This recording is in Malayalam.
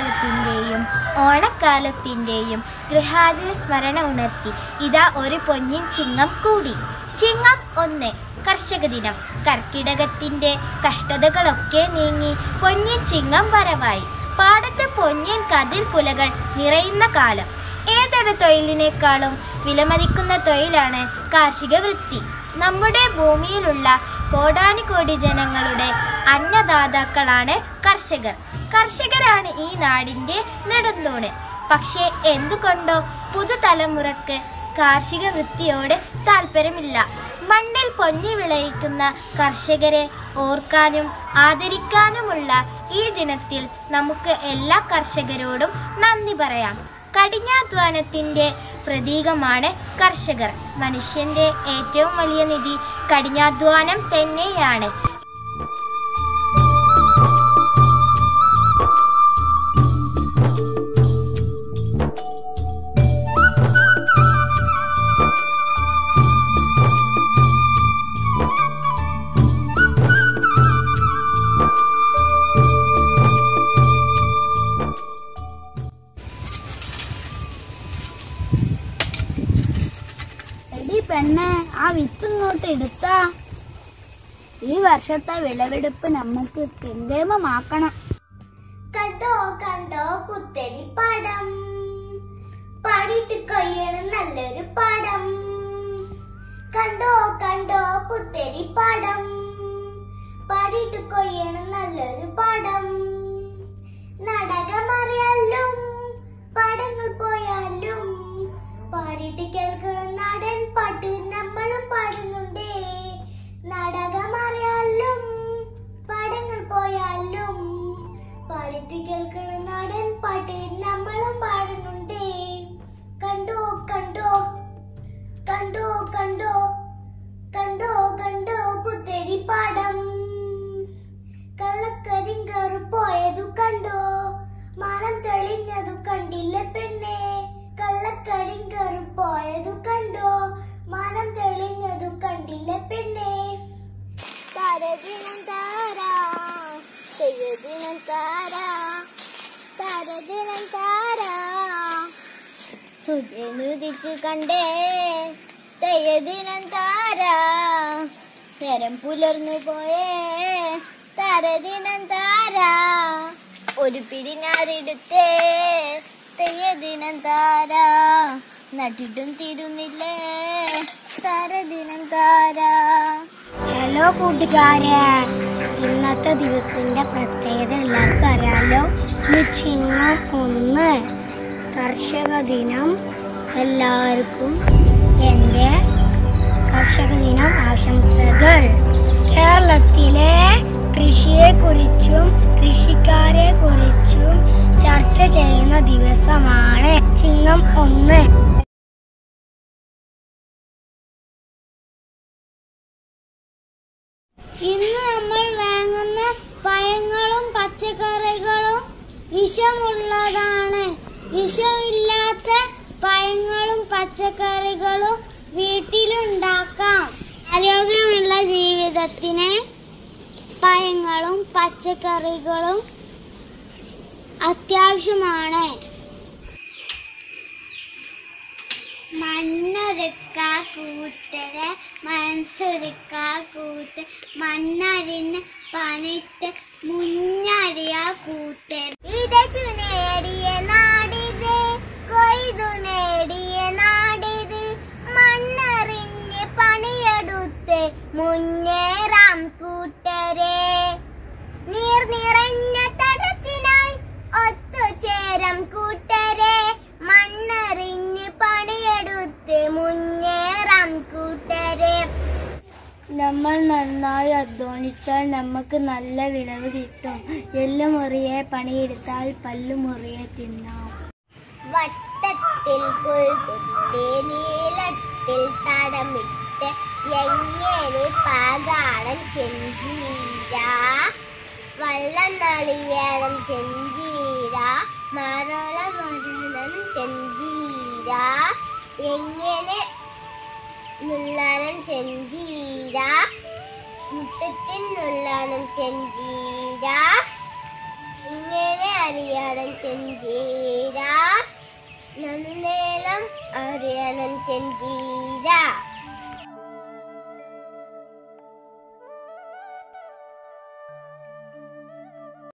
മഴക്കാലത്തിൻ്റെയും ഓണക്കാലത്തിൻ്റെയും ഗൃഹാതുര സ്മരണ ഉണർത്തി ഇതാ ഒരു പൊന്നിൻ ചിങ്ങം കൂടി ചിങ്ങം ഒന്ന് കർഷക ദിനം കർക്കിടകത്തിൻ്റെ കഷ്ടതകളൊക്കെ നീങ്ങി പൊന്നിൻ ചിങ്ങം വരവായി പാടത്ത് പൊന്നിൻ കതിർ കുലകൾ നിറയുന്ന കാലം ഏതൊരു തൊഴിലിനേക്കാളും വിലമതിക്കുന്ന തൊഴിലാണ് കാർഷിക വൃത്തി നമ്മുടെ ഭൂമിയിലുള്ള കോടാനുകോടി ജനങ്ങളുടെ അന്നദാതാക്കളാണ് കർഷകർ കർഷകരാണ് ഈ നാടിൻ്റെ നെടുന്തൂണ് പക്ഷേ എന്തുകൊണ്ടോ പുതുതലമുറക്ക് കാർഷിക വൃത്തിയോട് താല്പര്യമില്ല മണ്ണിൽ പൊന്നി വിളയിക്കുന്ന കർഷകരെ ഓർക്കാനും ആദരിക്കാനുമുള്ള ഈ ദിനത്തിൽ നമുക്ക് എല്ലാ കർഷകരോടും നന്ദി പറയാം കഠിനാധ്വാനത്തിൻ്റെ പ്രതീകമാണ് കർഷകർ മനുഷ്യന്റെ ഏറ്റവും വലിയ നിധി കഠിനാധ്വാനം തന്നെയാണ് എടി പെണ്ണെ ആ വിത്ത് ഇങ്ങോട്ട് എടുത്താ ഈ വർഷത്തെ വിളവെടുപ്പ് നമുക്ക് കെങ്കേമമാക്കണം കണ്ടോ കണ്ടോ പുത്തരി പടം പാടിയിട്ട് കൊയ്യണം നല്ലൊരു പടം കണ്ടോ കണ്ടോ പുത്തരി പടം പാടിയിട്ട് കൊയ്യണം നല്ലൊരു പടം നാടകമറിയാലും പടങ്ങൾ പോയാലും പാടിയിട്ട് കേൾക്കണം നാടൻ പാട്ട് നമ്മളും പാടുന്നുണ്ടേ നാടകമറിയാലും പടങ്ങൾ പോയാലും പാടിട്ട് കേൾക്കണം നാടൻ പാട്ട് നമ്മളും പാടുന്നുണ്ടേ കണ്ടോ കണ്ടോ കണ്ടോ കണ്ടോ കണ്ടോ കണ്ടോ പുത്തരി പാടം കള്ളക്കരിങ്കറു പോയതു കണ്ടോ മാനം തെളിഞ്ഞതു കണ്ടില്ല പെണ്ണെ കള്ളക്കരിങ്കറു പോയതു കണ്ടോ മാനം തെളിഞ്ഞതു കണ്ടില്ല പെണ്ണെ താരദിനം താരാ തെയ്യദിനം താരാ താരദിനം താരാ സുജനുദിച്ചു കണ്ടേ തെയ്യദിനം താരാ നേരം പുലർന്നു പോയേ താരദിനം താരാ ഒരു പിടിഞ്ഞാറിടുത്തേ തെയ്യദിനം താരാ നട്ടിട്ടും തീരുന്നില്ലേ താരദിനം താരാ ഹലോ കൂട്ടുകാരെ ഇന്നത്തെ ദിവസത്തിന്റെ പ്രത്യേകത എല്ലാവർക്കും അറിയാലോ ഇന്ന് ചിങ്ങം ഒന്ന് കർഷക ദിനം എല്ലാവർക്കും എൻ്റെ കർഷക ദിനം ആശംസകൾ കേരളത്തിലെ കൃഷിയെക്കുറിച്ചും കൃഷിക്കാരെ കുറിച്ചും ചർച്ച ചെയ്യുന്ന ദിവസമാണ് ചിങ്ങം ഒന്ന് ഇന്ന് നമ്മൾ വാങ്ങുന്ന പഴങ്ങളും പച്ചക്കറികളും വിഷമുള്ളതാണ് വിഷമില്ലാത്ത പഴങ്ങളും പച്ചക്കറികളും വീട്ടിലുണ്ടാക്കാം ആരോഗ്യമുള്ള ജീവിതത്തിന് പഴങ്ങളും പച്ചക്കറികളും അത്യാവശ്യമാണ് മണ്ണൊരുക്ക കൂട്ടര് മനസ്സൊരുക്ക കൂട്ട് മണ്ണരിന് പണിട്ട് മുന്നറിയ കൂട്ടർ വിതച്ചു നേടിയ നാടിത് കൊയ്തു നേടിയ നാടിത് മണ്ണറിഞ്ഞ് പണിയെടുത്ത് മുന്നേറാം കൂട്ടരെ നീർ നിറഞ്ഞ തടത്തിനായി ഒത്തുചേരം കൂട്ടരെ മണ്ണറിഞ്ഞ് പണിയെടുത്ത് മുന്നേറാം കൂട്ടരെ നമ്മൾ നന്നായി അധ്വാനിച്ചാൽ നമുക്ക് നല്ല വിളവ് കിട്ടും എല്ലു മുറിയെ പണിയെടുത്താൽ പല്ലു മുറിയെ തിന്നാം വട്ടത്തിൽ കുത്തി നീളത്തിൽ തടമിട്ട് എങ്ങനെ പാകാണം ചെഞ്ചീര വള്ളം നളിയണം ചെഞ്ചീര മറള മരണം ചെഞ്ചീര എങ്ങനെ നുള്ളണം ചെഞ്ചീര മുട്ടത്തിൽ നുള്ളണം ചെഞ്ചീര ഇങ്ങനെ അറിയണം ചെഞ്ചീര നന്നേലം അറിയണം ചെഞ്ചീര